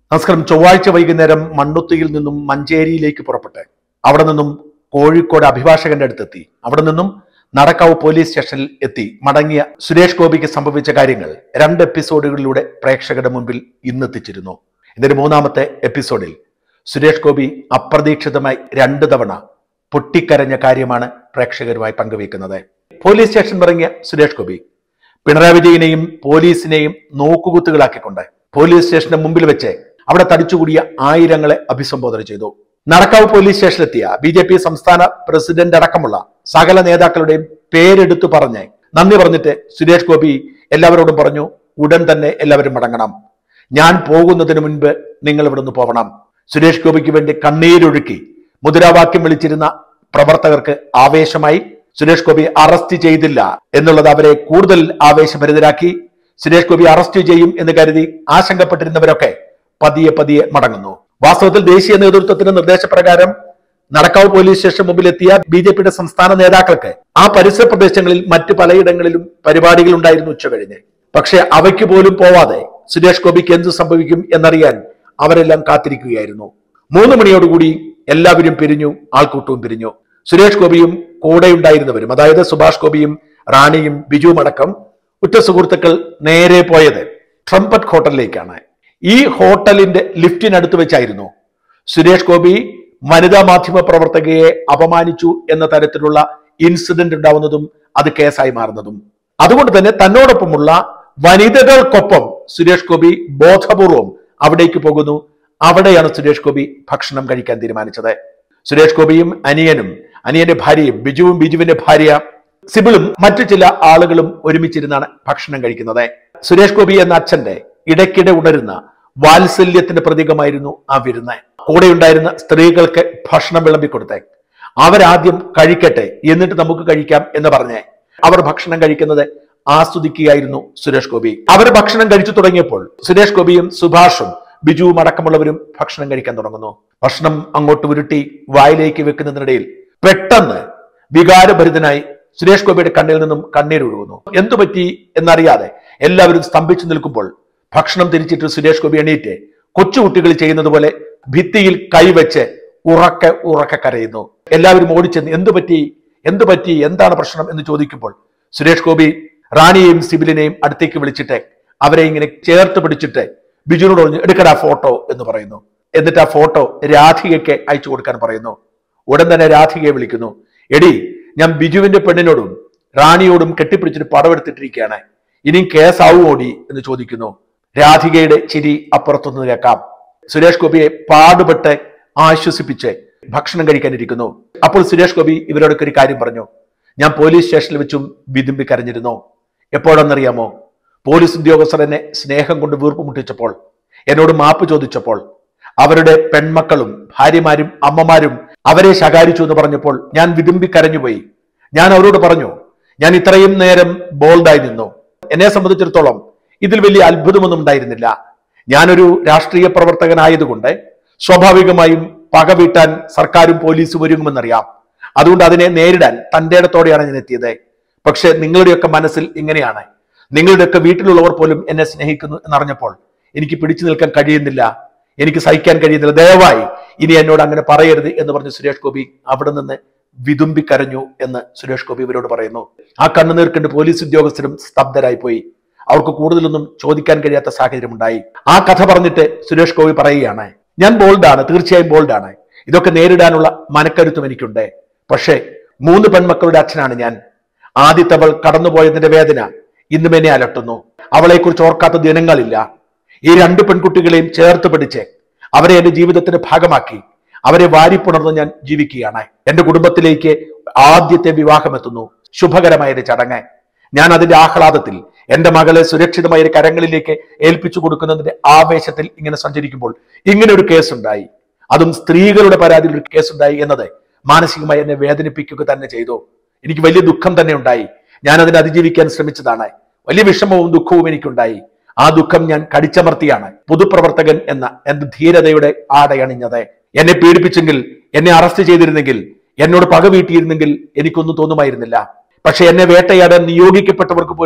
നമസ്കാരം ചൊവ്വാഴ്ച വൈകുന്നേരം മണ്ണുത്തിയിൽ നിന്നും മഞ്ചേരിയിലേക്ക് പുറപ്പെട്ട് അവിടെ നിന്നും കോഴിക്കോട് അഭിഭാഷകന്റെ അടുത്തെത്തി അവിടെ നിന്നും നടക്കാവ് പോലീസ് സ്റ്റേഷനിൽ എത്തി മടങ്ങിയ സുരേഷ് ഗോപിക്ക് സംഭവിച്ച കാര്യങ്ങൾ രണ്ട് എപ്പിസോഡുകളിലൂടെ പ്രേക്ഷകരുടെ മുൻപിൽ ഇന്നെത്തിച്ചിരുന്നു ഇതിന്റെ മൂന്നാമത്തെ എപ്പിസോഡിൽ സുരേഷ് ഗോപി അപ്രതീക്ഷിതമായി രണ്ട് തവണ പൊട്ടിക്കരഞ്ഞ കാര്യമാണ് പ്രേക്ഷകരുമായി പങ്കുവയ്ക്കുന്നത് പോലീസ് സ്റ്റേഷൻ ഇറങ്ങിയ സുരേഷ് ഗോപി പിണറായി വിജയനെയും പോലീസിനെയും നോക്കുകുത്തുകളാക്കിക്കൊണ്ട് പോലീസ് സ്റ്റേഷന്റെ മുമ്പിൽ വെച്ച് അവിടെ തടിച്ചുകൂടിയ ആയിരങ്ങളെ അഭിസംബോധന ചെയ്തു നടക്കാവ് പോലീസ് സ്റ്റേഷനിലെത്തിയ ബി ജെ പി സംസ്ഥാന പ്രസിഡന്റ് അടക്കമുള്ള സകല നേതാക്കളുടെയും പേരെടുത്തു പറഞ്ഞ് നന്ദി പറഞ്ഞിട്ട് സുരേഷ് ഗോപി എല്ലാവരോടും പറഞ്ഞു ഉടൻ തന്നെ എല്ലാവരും മടങ്ങണം ഞാൻ പോകുന്നതിന് മുൻപ് നിങ്ങൾ ഇവിടുന്ന് പോകണം സുരേഷ് ഗോപിക്ക് വേണ്ടി കണ്ണീരൊഴുക്കി മുദ്രാവാക്യം വിളിച്ചിരുന്ന പ്രവർത്തകർക്ക് ആവേശമായി സുരേഷ് ഗോപി അറസ്റ്റ് ചെയ്തില്ല എന്നുള്ളത് അവരെ കൂടുതൽ ആവേശഭരിതരാക്കി സുരേഷ് ഗോപി അറസ്റ്റ് ചെയ്യും എന്ന് കരുതി ആശങ്കപ്പെട്ടിരുന്നവരൊക്കെ പതിയെ പതിയെ മടങ്ങുന്നു വാസ്തവത്തിൽ ദേശീയ നേതൃത്വത്തിന്റെ നിർദ്ദേശപ്രകാരം നടക്കാവ് പോലീസ് സ്റ്റേഷൻ മുമ്പിലെത്തിയ ബി ജെ പിയുടെ സംസ്ഥാന നേതാക്കൾക്ക് ആ പരിസര പ്രദേശങ്ങളിൽ മറ്റ് പലയിടങ്ങളിലും പരിപാടികൾ ഉണ്ടായിരുന്നു ഉച്ചകഴിഞ്ഞ് പക്ഷെ അവയ്ക്ക് പോലും പോവാതെ സുരേഷ് ഗോപിക്ക് എന്ത് സംഭവിക്കും എന്നറിയാൻ അവരെല്ലാം കാത്തിരിക്കുകയായിരുന്നു മൂന്ന് മണിയോടുകൂടി എല്ലാവരും പിരിഞ്ഞു ആൾക്കൂട്ടവും പിരിഞ്ഞു സുരേഷ് ഗോപിയും കൂടെ ഉണ്ടായിരുന്നവരും അതായത് സുഭാഷ് ഗോപിയും റാണിയും ബിജുവും അടക്കം ഉറ്റ സുഹൃത്തുക്കൾ നേരെ പോയത് ട്രംപറ്റ് ഹോട്ടലിലേക്കാണ് ഈ ഹോട്ടലിന്റെ ലിഫ്റ്റിനടുത്ത് വെച്ചായിരുന്നു സുരേഷ് ഗോപി വനിതാ മാധ്യമ പ്രവർത്തകയെ അപമാനിച്ചു എന്ന തരത്തിലുള്ള ഇൻസിഡന്റ് ഉണ്ടാവുന്നതും അത് കേസായി മാറുന്നതും അതുകൊണ്ട് തന്നെ തന്നോടൊപ്പമുള്ള വനിതകൾക്കൊപ്പം സുരേഷ് ഗോപി ബോധപൂർവം അവിടേക്ക് പോകുന്നു അവിടെയാണ് സുരേഷ് ഗോപി ഭക്ഷണം കഴിക്കാൻ തീരുമാനിച്ചത് സുരേഷ് ഗോപിയും അനിയനും അനിയന്റെ ഭാര്യയും ബിജുവും ബിജുവിന്റെ ഭാര്യ സിബിളും മറ്റു ചില ആളുകളും ഒരുമിച്ചിരുന്നാണ് ഭക്ഷണം കഴിക്കുന്നത് സുരേഷ് ഗോപി എന്ന അച്ഛന്റെ ഇടയ്ക്കിടെ ഉണരുന്ന വാത്സല്യത്തിന്റെ പ്രതീകമായിരുന്നു ആ വിരുന്ന് കൂടെ ഉണ്ടായിരുന്ന സ്ത്രീകൾക്ക് ഭക്ഷണം വിളമ്പിക്കൊടുത്തേ അവരാദ്യം കഴിക്കട്ടെ എന്നിട്ട് നമുക്ക് കഴിക്കാം എന്ന് പറഞ്ഞ് അവർ ഭക്ഷണം കഴിക്കുന്നത് ആസ്വദിക്കുകയായിരുന്നു സുരേഷ് ഗോപി അവർ ഭക്ഷണം കഴിച്ചു തുടങ്ങിയപ്പോൾ സുരേഷ് ഗോപിയും സുഭാഷും ബിജുവും അടക്കമുള്ളവരും ഭക്ഷണം കഴിക്കാൻ തുടങ്ങുന്നു ഭക്ഷണം അങ്ങോട്ട് ഉരുട്ടി വായിലേക്ക് വെക്കുന്നതിനിടയിൽ പെട്ടെന്ന് വികാരഭരിതനായി സുരേഷ് ഗോപിയുടെ കണ്ണിൽ നിന്നും കണ്ണീരൊഴുകുന്നു എന്തു പറ്റി എന്നറിയാതെ എല്ലാവരും സ്തംഭിച്ചു നിൽക്കുമ്പോൾ ഭക്ഷണം തിരിച്ചിട്ട് സുരേഷ് ഗോപി എണീറ്റ് കൊച്ചുകുട്ടികൾ ചെയ്യുന്നത് പോലെ ഭിത്തിയിൽ കൈവച്ച് ഉറക്കെ ഉറക്കെ കരയുന്നു എല്ലാവരും ഓടിച്ചെന്ന് എന്തു പറ്റി എന്തു പറ്റി എന്താണ് പ്രശ്നം എന്ന് ചോദിക്കുമ്പോൾ സുരേഷ് ഗോപി റാണിയെയും സിബിലിനെയും അടുത്തേക്ക് വിളിച്ചിട്ട് അവരെ ഇങ്ങനെ ചേർത്ത് പിടിച്ചിട്ട് ബിജുവിനോട് പറഞ്ഞു എടുക്കടാ ഫോട്ടോ എന്ന് പറയുന്നു എന്നിട്ട് ആ ഫോട്ടോ രാധികയ്ക്ക് അയച്ചു കൊടുക്കാൻ പറയുന്നു ഉടൻ തന്നെ രാധികയെ വിളിക്കുന്നു എടി ഞാൻ ബിജുവിന്റെ പെണ്ണിനോടും റാണിയോടും കെട്ടിപ്പിടിച്ചിട്ട് പടമെടുത്തിട്ടിരിക്കുകയാണ് ഇനിയും കേസാവുമോടി എന്ന് ചോദിക്കുന്നു രാധികയുടെ ചിരി അപ്പുറത്തുനിന്ന് കേൾക്കാം സുരേഷ് ഗോപിയെ പാടുപെട്ട് ആശ്വസിപ്പിച്ച് ഭക്ഷണം കഴിക്കാനിരിക്കുന്നു അപ്പോൾ സുരേഷ് ഗോപി ഇവരോടൊക്കെ ഒരു കാര്യം പറഞ്ഞു ഞാൻ പോലീസ് സ്റ്റേഷനിൽ വെച്ചും വിതുമ്പി കരഞ്ഞിരുന്നു എപ്പോഴെന്നറിയാമോ പോലീസ് ഉദ്യോഗസ്ഥർ എന്നെ സ്നേഹം കൊണ്ട് വീർപ്പ് മുട്ടിച്ചപ്പോൾ എന്നോട് മാപ്പ് ചോദിച്ചപ്പോൾ അവരുടെ പെൺമക്കളും ഭാര്യമാരും അമ്മമാരും അവരെ ശകാരിച്ചു എന്ന് പറഞ്ഞപ്പോൾ ഞാൻ വിതുമ്പി കരഞ്ഞുപോയി ഞാൻ അവരോട് പറഞ്ഞു ഞാൻ ഇത്രയും നേരം ബോൾഡായി നിന്നു എന്നെ സംബന്ധിച്ചിടത്തോളം ഇതിൽ വലിയ അത്ഭുതമൊന്നും ഉണ്ടായിരുന്നില്ല ഞാനൊരു രാഷ്ട്രീയ പ്രവർത്തകനായതുകൊണ്ട് സ്വാഭാവികമായും പക വീട്ടാൻ സർക്കാരും പോലീസും ഒരുങ്ങുമെന്നറിയാം അതുകൊണ്ട് അതിനെ നേരിടാൻ തന്റെ ഇടത്തോടെയാണ് ഞാൻ എത്തിയത് പക്ഷെ നിങ്ങളുടെയൊക്കെ മനസ്സിൽ ഇങ്ങനെയാണ് നിങ്ങളുടെയൊക്കെ വീട്ടിലുള്ളവർ പോലും എന്നെ സ്നേഹിക്കുന്നു എന്നറിഞ്ഞപ്പോൾ എനിക്ക് പിടിച്ചു നിൽക്കാൻ കഴിയുന്നില്ല എനിക്ക് സഹിക്കാൻ കഴിയുന്നില്ല ദയവായി ഇനി എന്നോട് അങ്ങനെ പറയരുത് എന്ന് പറഞ്ഞ് സുരേഷ് ഗോപി അവിടെ നിന്ന് വിതുമ്പി കരഞ്ഞു എന്ന് സുരേഷ് ഗോപി ഇവരോട് പറയുന്നു ആ കണ്ണുനീർ കണ്ട് പോലീസ് ഉദ്യോഗസ്ഥരും സ്തബ്ധരായി പോയി അവർക്ക് കൂടുതലൊന്നും ചോദിക്കാൻ കഴിയാത്ത സാഹചര്യം ഉണ്ടായി ആ കഥ പറഞ്ഞിട്ട് സുരേഷ് ഗോപി പറയുകയാണ് ഞാൻ ബോൾഡാണ് തീർച്ചയായും ബോൾഡാണ് ഇതൊക്കെ നേരിടാനുള്ള മനക്കരുത്തും എനിക്കുണ്ട് പക്ഷേ മൂന്ന് പെൺമക്കളുടെ അച്ഛനാണ് ഞാൻ ആദ്യത്തവൾ കടന്നുപോയതിന്റെ വേദന ഇന്നും എന്നെ അലട്ടുന്നു അവളെക്കുറിച്ച് ഓർക്കാത്ത ദിനങ്ങളില്ല ഈ രണ്ട് പെൺകുട്ടികളെയും ചേർത്ത് പിടിച്ച് അവരെ എന്റെ ജീവിതത്തിന്റെ ഭാഗമാക്കി അവരെ വാരിപ്പുണർന്ന് ഞാൻ ജീവിക്കുകയാണ് എന്റെ കുടുംബത്തിലേക്ക് ആദ്യത്തെ വിവാഹം എത്തുന്നു ശുഭകരമായ ഒരു ചടങ്ങ് ഞാൻ അതിന്റെ ആഹ്ലാദത്തിൽ എന്റെ മകളെ സുരക്ഷിതമായ ഒരു കരങ്ങളിലേക്ക് ഏൽപ്പിച്ചു കൊടുക്കുന്നതിന്റെ ആവേശത്തിൽ ഇങ്ങനെ സഞ്ചരിക്കുമ്പോൾ ഇങ്ങനെ ഒരു കേസ് ഉണ്ടായി അതും സ്ത്രീകളുടെ പരാതിയിൽ ഒരു കേസ് ഉണ്ടായി എന്നത് മാനസികമായി എന്നെ വേദനിപ്പിക്കുക തന്നെ ചെയ്തു എനിക്ക് വലിയ ദുഃഖം തന്നെ ഉണ്ടായി ഞാൻ അതിനെ അതിജീവിക്കാൻ ശ്രമിച്ചതാണ് വലിയ വിഷമവും ദുഃഖവും എനിക്കുണ്ടായി ആ ദുഃഖം ഞാൻ കടിച്ചമർത്തിയാണ് പൊതുപ്രവർത്തകൻ എന്ന എന്റെ ധീരതയുടെ ആടയണിഞ്ഞത് എന്നെ പീഡിപ്പിച്ചെങ്കിൽ എന്നെ അറസ്റ്റ് ചെയ്തിരുന്നെങ്കിൽ എന്നോട് പക വീട്ടിയിരുന്നെങ്കിൽ എനിക്കൊന്നും തോന്നുമായിരുന്നില്ല പക്ഷെ എന്നെ വേട്ടയാടാൻ നിയോഗിക്കപ്പെട്ടവർക്ക് പോലും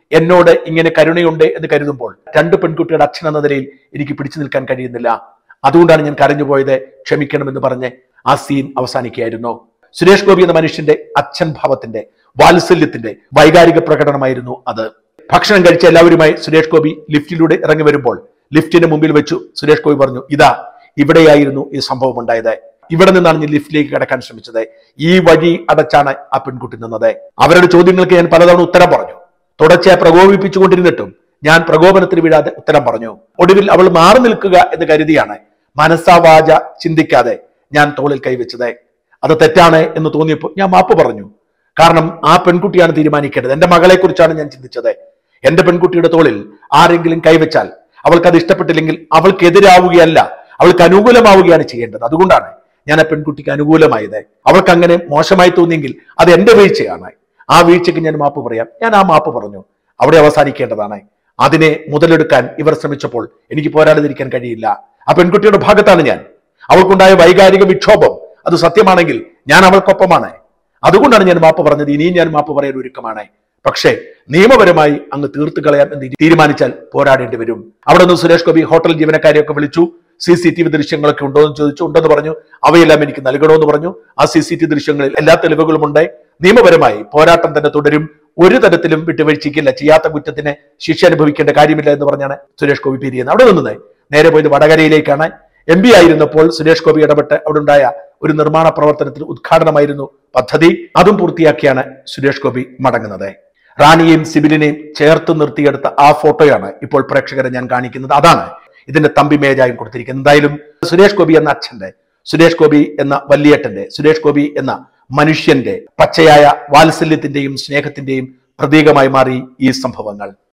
എന്നോട് ഇങ്ങനെ കരുണയുണ്ട് എന്ന് കരുതുമ്പോൾ രണ്ട് പെൺകുട്ടിയുടെ അച്ഛൻ എന്ന നിലയിൽ എനിക്ക് പിടിച്ചു നിൽക്കാൻ കഴിയുന്നില്ല അതുകൊണ്ടാണ് ഞാൻ കരഞ്ഞുപോയത് ക്ഷമിക്കണമെന്ന് പറഞ്ഞ് ആ സീൻ അവസാനിക്കുകയായിരുന്നു സുരേഷ് ഗോപി എന്ന മനുഷ്യന്റെ അച്ഛൻ ഭാവത്തിന്റെ വാത്സല്യത്തിന്റെ വൈകാരിക പ്രകടനമായിരുന്നു അത് ഭക്ഷണം കഴിച്ച എല്ലാവരുമായി സുരേഷ് ഗോപി ലിഫ്റ്റിലൂടെ ഇറങ്ങി വരുമ്പോൾ ലിഫ്റ്റിന് മുമ്പിൽ വെച്ചു സുരേഷ് ഗോപി പറഞ്ഞു ഇതാ ഇവിടെയായിരുന്നു ഈ സംഭവം ഉണ്ടായത് ഇവിടെ നിന്നാണ് ഞാൻ ലിഫ്റ്റിലേക്ക് കടക്കാൻ ശ്രമിച്ചത് ഈ വഴി അടച്ചാണ് ആ പെൺകുട്ടി നിന്നത് അവരുടെ ചോദ്യങ്ങൾക്ക് ഞാൻ പലതവണ ഉത്തരം പറഞ്ഞു തുടർച്ചയായി പ്രകോപിപ്പിച്ചുകൊണ്ടിരുന്നിട്ടും ഞാൻ പ്രകോപനത്തിന് വീഴാതെ ഉത്തരം പറഞ്ഞു ഒടുവിൽ അവൾ മാറി നിൽക്കുക എന്ന് കരുതിയാണ് മനസ്സാവാച ചിന്തിക്കാതെ ഞാൻ തോളിൽ കൈവച്ചത് അത് തെറ്റാണ് എന്ന് തോന്നിയപ്പോൾ ഞാൻ മാപ്പ് പറഞ്ഞു കാരണം ആ പെൺകുട്ടിയാണ് തീരുമാനിക്കേണ്ടത് എന്റെ മകളെ കുറിച്ചാണ് ഞാൻ ചിന്തിച്ചത് എന്റെ പെൺകുട്ടിയുടെ തോളിൽ ആരെങ്കിലും കൈവച്ചാൽ അവൾക്ക് അത് ഇഷ്ടപ്പെട്ടില്ലെങ്കിൽ അവൾക്കെതിരാവുകയല്ല അവൾക്ക് അനുകൂലമാവുകയാണ് ചെയ്യേണ്ടത് അതുകൊണ്ടാണ് ഞാൻ ആ പെൺകുട്ടിക്ക് അനുകൂലമായത് അവൾക്ക് അങ്ങനെ മോശമായി തോന്നിയെങ്കിൽ അത് എന്റെ വീഴ്ചയാണ് ആ വീഴ്ചയ്ക്ക് ഞാൻ മാപ്പ് പറയാം ഞാൻ ആ മാപ്പ് പറഞ്ഞു അവിടെ അവസാനിക്കേണ്ടതാണ് അതിനെ മുതലെടുക്കാൻ ഇവർ ശ്രമിച്ചപ്പോൾ എനിക്ക് പോരാടാതിരിക്കാൻ കഴിയില്ല ആ പെൺകുട്ടിയുടെ ഭാഗത്താണ് ഞാൻ അവൾക്കുണ്ടായ വൈകാരിക വിക്ഷോഭം അത് സത്യമാണെങ്കിൽ ഞാൻ അവൾക്കൊപ്പമാണ് അതുകൊണ്ടാണ് ഞാൻ മാപ്പ് പറഞ്ഞത് ഇനിയും ഞാൻ മാപ്പ് പറയാൻ ഒരുക്കമാണ് പക്ഷേ നിയമപരമായി അങ്ങ് തീർത്തു കളയാം എന്ന് തീരുമാനിച്ചാൽ പോരാടേണ്ടി വരും അവിടെ നിന്ന് സുരേഷ് ഗോപി ഹോട്ടൽ ജീവനക്കാരെയൊക്കെ വിളിച്ചു സി സി ടി വി ദൃശ്യങ്ങളൊക്കെ ഉണ്ടോ എന്ന് ചോദിച്ചു ഉണ്ടെന്ന് പറഞ്ഞു അവയെല്ലാം എനിക്ക് നൽകണമെന്ന് പറഞ്ഞു ആ സി സി ടി ദൃശ്യങ്ങളിൽ എല്ലാ തെളിവുകളും ഉണ്ട് നിയമപരമായി പോരാട്ടം തന്നെ തുടരും ഒരു തരത്തിലും വിട്ടുവീഴ്ചയ്ക്കില്ല ചെയ്യാത്ത കുറ്റത്തിന് ശിക്ഷ അനുഭവിക്കേണ്ട കാര്യമില്ല എന്ന് പറഞ്ഞാണ് സുരേഷ് ഗോപി പിരിയുന്നത് അവിടെ നിന്ന് നേരെ പോയത് വടകരയിലേക്കാണ് എം പി ആയിരുന്നപ്പോൾ സുരേഷ് ഗോപി ഇടപെട്ട് അവിടെ ഉണ്ടായ ഒരു നിർമ്മാണ പ്രവർത്തനത്തിന് ഉദ്ഘാടനമായിരുന്നു പദ്ധതി അതും പൂർത്തിയാക്കിയാണ് സുരേഷ് ഗോപി മടങ്ങുന്നത് റാണിയെയും സിബിലിനെയും ചേർത്ത് നിർത്തിയെടുത്ത ആ ഫോട്ടോയാണ് ഇപ്പോൾ പ്രേക്ഷകരെ ഞാൻ കാണിക്കുന്നത് അതാണ് ഇതിന്റെ തമ്പി മേജായും കൊടുത്തിരിക്കുന്നത് എന്തായാലും സുരേഷ് ഗോപി എന്ന അച്ഛന്റെ സുരേഷ് ഗോപി എന്ന വല്യേട്ടന്റെ സുരേഷ് ഗോപി എന്ന മനുഷ്യന്റെ പച്ചയായ വാത്സല്യത്തിന്റെയും സ്നേഹത്തിന്റെയും പ്രതീകമായി മാറി ഈ സംഭവങ്ങൾ